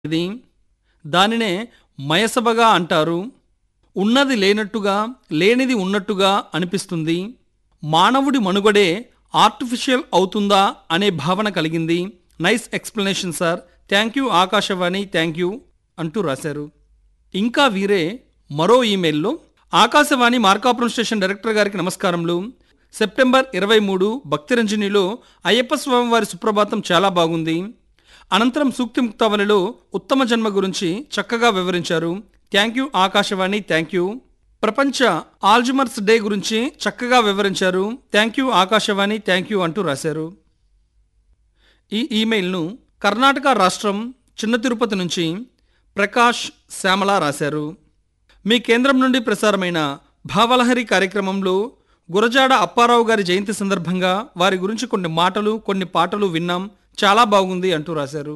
ఇది దానినే మయసభగా అంటారు ఉన్నది లేనట్టుగా లేనిది ఉన్నట్టుగా అనిపిస్తుంది మానవుడి మనుగడే ఆర్టిఫిషియల్ అవుతుందా అనే భావన కలిగింది nice explanation sir thank you Akashvani thank you అంటూ రాశారు ఇంకా వీరే మరో ఈమెయిల్లో ఆకాశవాణి మార్కాపురం స్టేషన్ డైరెక్టర్ గారికి నమస్కారములు సెప్టెంబర్ ఇరవై మూడు భక్తిరంజనిలో అయ్యప్ప స్వామి వారి సుప్రభాతం చాలా బాగుంది అనంతరం సూక్తి ముక్తావళిలో ఉత్తమ జన్మ గురించి చక్కగా వివరించారు thank you Akashvani thank you ప్రపంచ ఆల్జుమర్స్ డే గురించి చక్కగా వివరించారు thank you Akashvani thank you అంటూ రాశారు ఈ ఈమెయిల్ను కర్ణాటక రాష్ట్రం చిన్న తిరుపతి నుంచి ప్రకాష్ శ్యామల రాశారు మీ కేంద్రం నుండి ప్రసారమైన భావలహరి కార్యక్రమంలో గురజాడ అప్పారావు గారి జయంతి సందర్భంగా వారి గురించి కొన్ని మాటలు కొన్ని పాటలు విన్నాం చాలా బాగుంది అంటూ రాశారు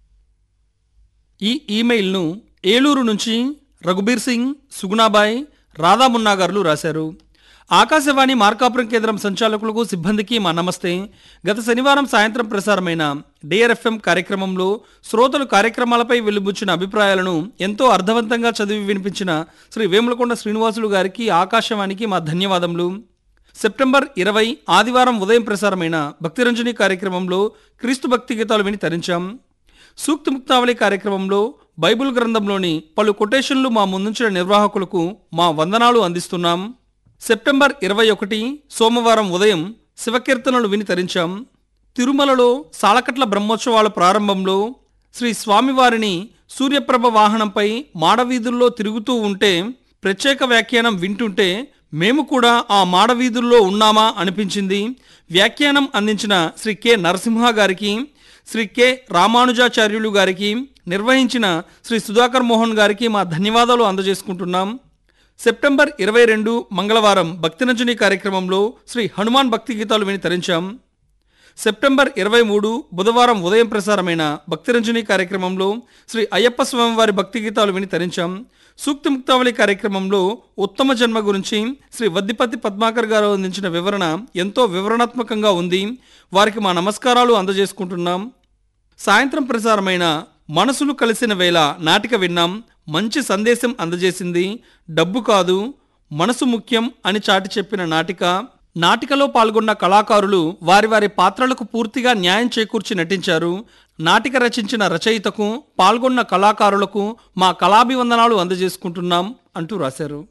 ఈ ఈమెయిల్ను ఏలూరు నుంచి రఘుబీర్ సింగ్ సుగుణాబాయ్ రాధామున్నా గారు రాశారు ఆకాశవాణి మార్కాపురం కేంద్రం సంచాలకులకు సిబ్బందికి మా నమస్తే గత శనివారం సాయంత్రం ప్రసారమైన డిఆర్ఎఫ్ఎం కార్యక్రమంలో శ్రోతలు కార్యక్రమాలపై వెలుబుచ్చిన అభిప్రాయాలను ఎంతో అర్థవంతంగా చదివి వినిపించిన శ్రీ వేములకొండ శ్రీనివాసులు గారికి ఆకాశవాణికి మా ధన్యవాదములు సెప్టెంబర్ ఇరవై ఆదివారం ఉదయం ప్రసారమైన భక్తిరంజని కార్యక్రమంలో క్రీస్తు భక్తి గీతాలు విని తరించాం సూక్తి ముక్తావళి కార్యక్రమంలో బైబిల్ గ్రంథంలోని పలు కొటేషన్లు మా ముందుంచిన నిర్వాహకులకు మా వందనాలు అందిస్తున్నాం సెప్టెంబర్ ఇరవై ఒకటి సోమవారం ఉదయం శివకీర్తనలు విని తరించాం తిరుమలలో సాలకట్ల బ్రహ్మోత్సవాల ప్రారంభంలో శ్రీ స్వామివారిని సూర్యప్రభ వాహనంపై మాడవీధుల్లో తిరుగుతూ ఉంటే ప్రత్యేక వ్యాఖ్యానం వింటుంటే మేము కూడా ఆ మాడవీధుల్లో ఉన్నామా అనిపించింది వ్యాఖ్యానం అందించిన శ్రీ కె నరసింహ గారికి శ్రీ కె రామానుజాచార్యులు గారికి నిర్వహించిన శ్రీ సుధాకర్ మోహన్ గారికి మా ధన్యవాదాలు అందజేసుకుంటున్నాం సెప్టెంబర్ ఇరవై రెండు మంగళవారం భక్తినంజని కార్యక్రమంలో శ్రీ హనుమాన్ భక్తి గీతాలు విని తరించాం సెప్టెంబర్ ఇరవై మూడు బుధవారం ఉదయం ప్రసారమైన భక్తిరంజని కార్యక్రమంలో శ్రీ అయ్యప్ప స్వామి వారి భక్తి గీతాలు విని తరించాం సూక్తి ముక్తావళి కార్యక్రమంలో ఉత్తమ జన్మ గురించి శ్రీ వద్దిపత్తి పద్మాకర్ గారు అందించిన వివరణ ఎంతో వివరణాత్మకంగా ఉంది వారికి మా నమస్కారాలు అందజేసుకుంటున్నాం సాయంత్రం ప్రసారమైన మనసులు కలిసిన వేళ నాటిక విన్నాం మంచి సందేశం అందజేసింది డబ్బు కాదు మనసు ముఖ్యం అని చాటి చెప్పిన నాటిక నాటికలో పాల్గొన్న కళాకారులు వారి వారి పాత్రలకు పూర్తిగా న్యాయం చేకూర్చి నటించారు నాటిక రచించిన రచయితకు పాల్గొన్న కళాకారులకు మా కళాభివందనాలు అందజేసుకుంటున్నాం అంటూ రాశారు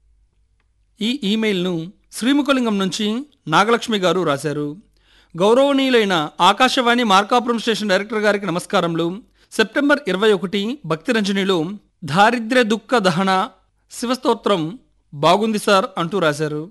ఈ ఈమెయిల్ను శ్రీముఖలింగం నుంచి నాగలక్ష్మి గారు రాశారు గౌరవనీయులైన ఆకాశవాణి మార్కాపురం స్టేషన్ డైరెక్టర్ గారికి నమస్కారములు సెప్టెంబర్ ఇరవై ఒకటి భక్తిరంజనిలో దారిద్ర్య దుఃఖ దహన శివస్తోత్రం బాగుంది సార్ అంటూ రాశారు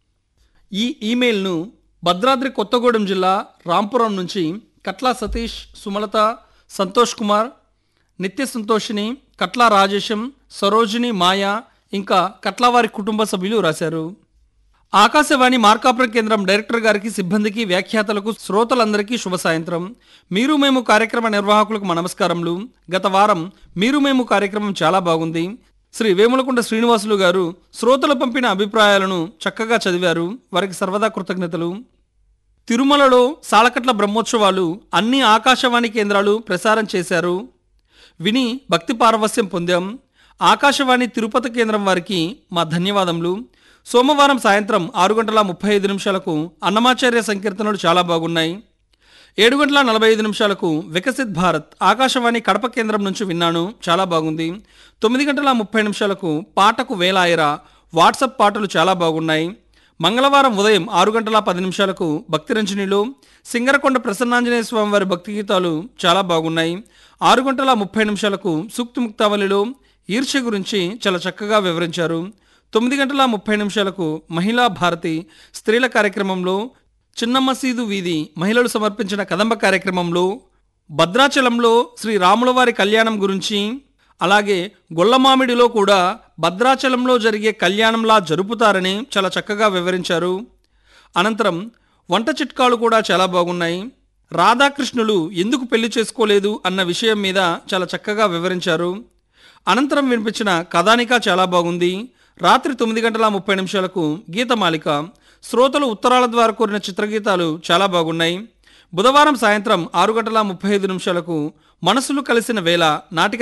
ఈ ఈమెయిల్ను భద్రాద్రి కొత్తగూడెం జిల్లా రాంపురం నుంచి కట్లా సతీష్ సుమలత సంతోష్ కుమార్ నిత్య సంతోషిని కట్లా రాజేశం సరోజిని మాయా ఇంకా కట్లా వారి కుటుంబ సభ్యులు రాశారు ఆకాశవాణి మార్కాపురం కేంద్రం డైరెక్టర్ గారికి సిబ్బందికి వ్యాఖ్యాతలకు శ్రోతలందరికీ శుభ సాయంత్రం మీరు మేము కార్యక్రమ నిర్వాహకులకు మా నమస్కారములు గత వారం మీరు మేము కార్యక్రమం చాలా బాగుంది శ్రీ వేములకొండ శ్రీనివాసులు గారు శ్రోతలు పంపిన అభిప్రాయాలను చక్కగా చదివారు వారికి సర్వదా కృతజ్ఞతలు తిరుమలలో సాలకట్ల బ్రహ్మోత్సవాలు అన్ని ఆకాశవాణి కేంద్రాలు ప్రసారం చేశారు విని భక్తి పారవస్యం పొందాం ఆకాశవాణి తిరుపతి కేంద్రం వారికి మా ధన్యవాదములు సోమవారం సాయంత్రం ఆరు గంటల ముప్పై ఐదు నిమిషాలకు అన్నమాచార్య సంకీర్తనలు చాలా బాగున్నాయి ఏడు గంటల నలభై ఐదు నిమిషాలకు వికసిత్ భారత్ ఆకాశవాణి కడప కేంద్రం నుంచి విన్నాను చాలా బాగుంది తొమ్మిది గంటల ముప్పై నిమిషాలకు పాటకు వేలాయరా వాట్సప్ పాటలు చాలా బాగున్నాయి మంగళవారం ఉదయం ఆరు గంటల పది నిమిషాలకు భక్తిరంజనిలో సింగరకొండ ప్రసన్నాంజనేయ స్వామి వారి భక్తి గీతాలు చాలా బాగున్నాయి ఆరు గంటల ముప్పై నిమిషాలకు సూక్తి ముక్తావళిలో ఈర్ష్య గురించి చాలా చక్కగా వివరించారు తొమ్మిది గంటల ముప్పై నిమిషాలకు మహిళా భారతి స్త్రీల కార్యక్రమంలో చిన్న మసీదు వీధి మహిళలు సమర్పించిన కదంబ కార్యక్రమంలో భద్రాచలంలో శ్రీ రాములవారి కళ్యాణం గురించి అలాగే గొల్లమామిడిలో కూడా భద్రాచలంలో జరిగే కళ్యాణంలా జరుపుతారని చాలా చక్కగా వివరించారు అనంతరం వంట చిట్కాలు కూడా చాలా బాగున్నాయి రాధాకృష్ణులు ఎందుకు పెళ్లి చేసుకోలేదు అన్న విషయం మీద చాలా చక్కగా వివరించారు అనంతరం వినిపించిన కథానిక చాలా బాగుంది రాత్రి తొమ్మిది గంటల ముప్పై నిమిషాలకు గీతమాలిక శ్రోతలు ఉత్తరాల ద్వారా కోరిన చిత్రగీతాలు చాలా బాగున్నాయి బుధవారం సాయంత్రం ఆరు గంటల ముప్పై ఐదు నిమిషాలకు మనసులు కలిసిన వేళ నాటిక